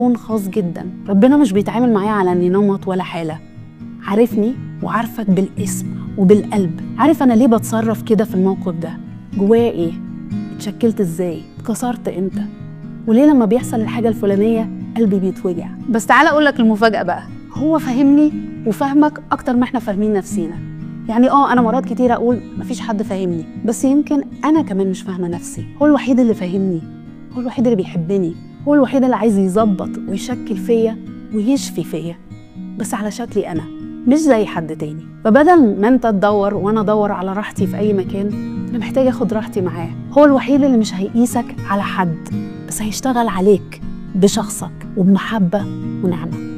كون خاص جدا ربنا مش بيتعامل معايا على اني نمط ولا حاله عارفني وعارفك بالاسم وبالقلب عارف انا ليه بتصرف كده في الموقف ده جوايا ايه اتشكلت ازاي اتكسرت امتى وليه لما بيحصل الحاجه الفلانيه قلبي بيتوجع بس تعالى اقول لك المفاجاه بقى هو فاهمني وفاهمك اكتر ما احنا فاهمين نفسينا يعني اه انا مرات كتير اقول مفيش حد فاهمني بس يمكن انا كمان مش فاهمه نفسي هو الوحيد اللي فاهمني هو الوحيد اللي بيحبني هو الوحيد اللي عايز يظبط ويشكل فيا ويشفي فيا بس على شكلي انا مش زي حد تاني فبدل ما انت تدور وانا ادور على راحتي في اي مكان انا محتاجه اخد راحتي معاه هو الوحيد اللي مش هيقيسك على حد بس هيشتغل عليك بشخصك وبمحبه ونعمه